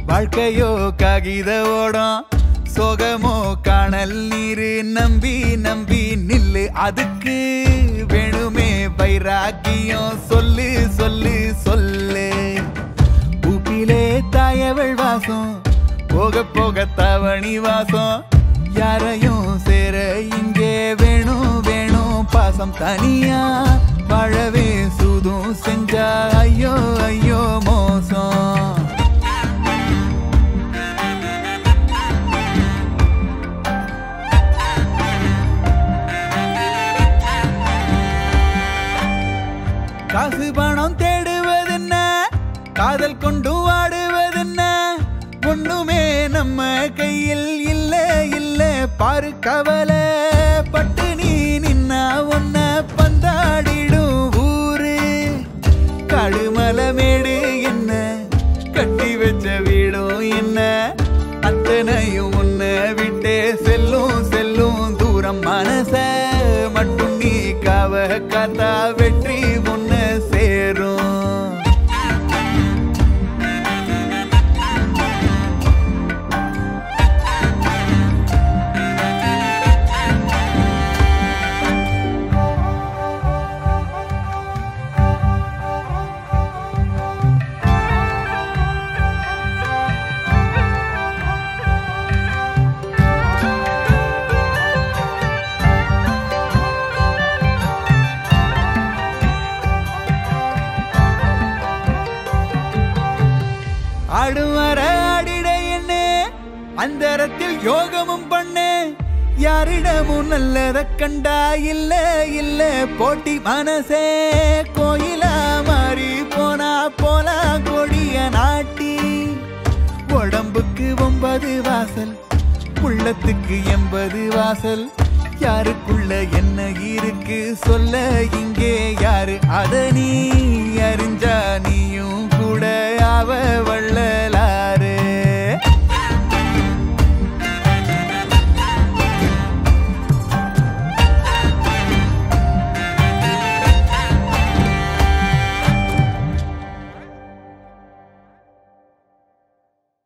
வாழ்க்கையோ காகித ஓடம் சோகமோ காணல் நீரு நம்பி நம்பி நில்லு அதுக்கு வேணுமே வைராக்கியம் சொல்லு சொல்லு சொல்லு பூப்பிலே தாயவள் வாசம் போக போக தவணி வாசம் யாரையும் சேர இங்கே வேணும் வேணும் பாசம் தனியா வாழவே சுதும் செஞ்சா ஐயோ ஐயோ மோசம் காசு பணம் தேடுவதென்ன காதல் கொண்டு வாடுவதென்ன ஒண்ணுமே நம்ம கையில் இல்ல இல்ல பாரு கவலை பட்டு நீ நின்னா ஒன்ன பந்தாடிடும் ஊரு கடுமலமேடு என்ன கட்டி வச்ச வீடும் என்ன அத்தனையும் உன்னை விட்டே செல்லும் செல்லும் தூரம் மனச மட்டும் நீ காவ காத்தா வெற்றி உன்னை சேரும் ஆடும் வர ஆடிட என்ன அந்தரத்தில் யோகமும் பண்ணு யாரிடமும் நல்லத கண்டா இல்ல இல்ல போட்டி மனசே கோயிலா மாறி போனா போலா கொடிய நாட்டி உடம்புக்கு ஒன்பது வாசல் உள்ளத்துக்கு எண்பது வாசல் யாருக்குள்ள என்ன இருக்கு சொல்ல இங்கே யாரு அத நீ அறிஞ்சா நீயும் கூட அவ